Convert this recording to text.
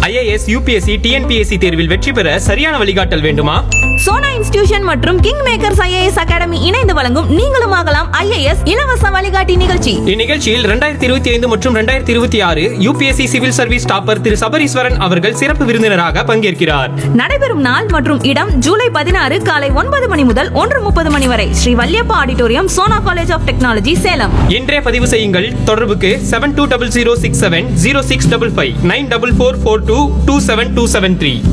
IAS UPSC TNPSC தேர்வில் வெற்றி பெற சரியான வழிகாட்டல் வேண்டுமா சோனா இன்ஸ்டிடியூஷன் மற்றும் கிங் மேக்கர்ஸ் ஐஏஎஸ் அகாடமி இணைந்து வழங்கும் நீங்களும் ஆகலாம் ஐஏஎஸ் இலவச வழிகாட்டி நிகழ்ச்சி இந்நிகழ்ச்சியில் ரெண்டாயிரத்தி இருபத்தி ஐந்து மற்றும் ரெண்டாயிரத்தி இருபத்தி ஆறு UPSC civil service topper Thiru Sabareeswaran அவர்கள் சிறப்பு விருந்தினராக பங்கேற்கிறார் நடைபெறும் நாள் மற்றும் இடம் ஜூலை பதினாறு காலை ஒன்பது மணி முதல் ஒன்று முப்பது மணி வரை Sri Valliappa auditorium Sona college of technology Salem இன்றே பதிவு செய்யுங்கள் தொடர்புக்கு seven two double zero six seven zero six double five nine double four four two two seven two seven three